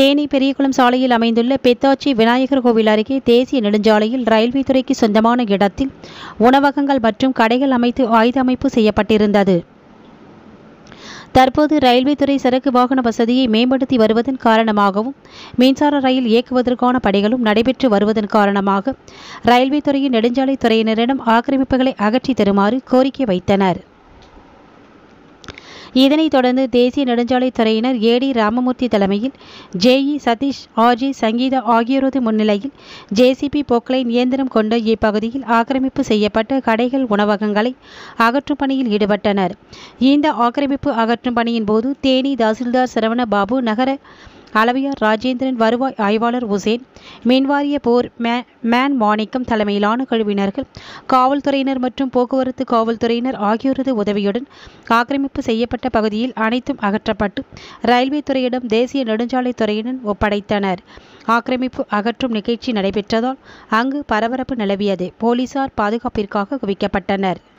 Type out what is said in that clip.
தேனி பெரியகுளம் சாலையில் அமைந்துள்ள பெத்தாச்சி விநாயகர் கோவில் அருகே தேசிய நெடுஞ்சாலையில் ரயில்வே துறைக்கு சொந்தமான இடத்தில் உணவகங்கள் மற்றும் கடைகள் அமைத்து ஆயுத அமைப்பு செய்யப்பட்டிருந்தது தற்போது ரயில்வே துறை சரக்கு வாகன வசதியை மேம்படுத்தி வருவதன் காரணமாகவும் மின்சார ரயில் இயக்குவதற்கான பணிகளும் நடைபெற்று வருவதன் காரணமாக ரயில்வே துறையின் நெடுஞ்சாலை துறையினரிடம் ஆக்கிரமிப்புகளை அகற்றி தருமாறு கோரிக்கை வைத்தனர் இதனைத் தொடர்ந்து தேசிய நெடுஞ்சாலைத் துறையினர் ஏடி ராமமூர்த்தி தலைமையில் ஜேஇ சதீஷ் ஆர்ஜி சங்கீதா ஆகியோரது முன்னிலையில் ஜேசிபி போக்லைன் இயந்திரம் கொண்ட இப்பகுதியில் ஆக்கிரமிப்பு செய்யப்பட்ட கடைகள் உணவகங்களை அகற்றும் பணியில் ஈடுபட்டனர் இந்த ஆக்கிரமிப்பு அகற்றும் பணியின் போது தேனி தாசில்தார் சரவண பாபு நகர அளவையார் ராஜேந்திரன் வருவாய் ஆய்வாளர் உசேன் மின்வாரிய போர் மே மேன் மாணிக்கம் தலைமையிலான குழுவினர்கள் காவல்துறையினர் மற்றும் போக்குவரத்து காவல்துறையினர் ஆகியோரது உதவியுடன் ஆக்கிரமிப்பு செய்யப்பட்ட பகுதியில் அனைத்தும் அகற்றப்பட்டு ரயில்வே துறையிடம் தேசிய நெடுஞ்சாலை துறையினர் ஒப்படைத்தனர் ஆக்கிரமிப்பு அகற்றும் நிகழ்ச்சி நடைபெற்றதால் அங்கு பரபரப்பு நிலவியது போலீசார் பாதுகாப்பிற்காக குவிக்கப்பட்டனர்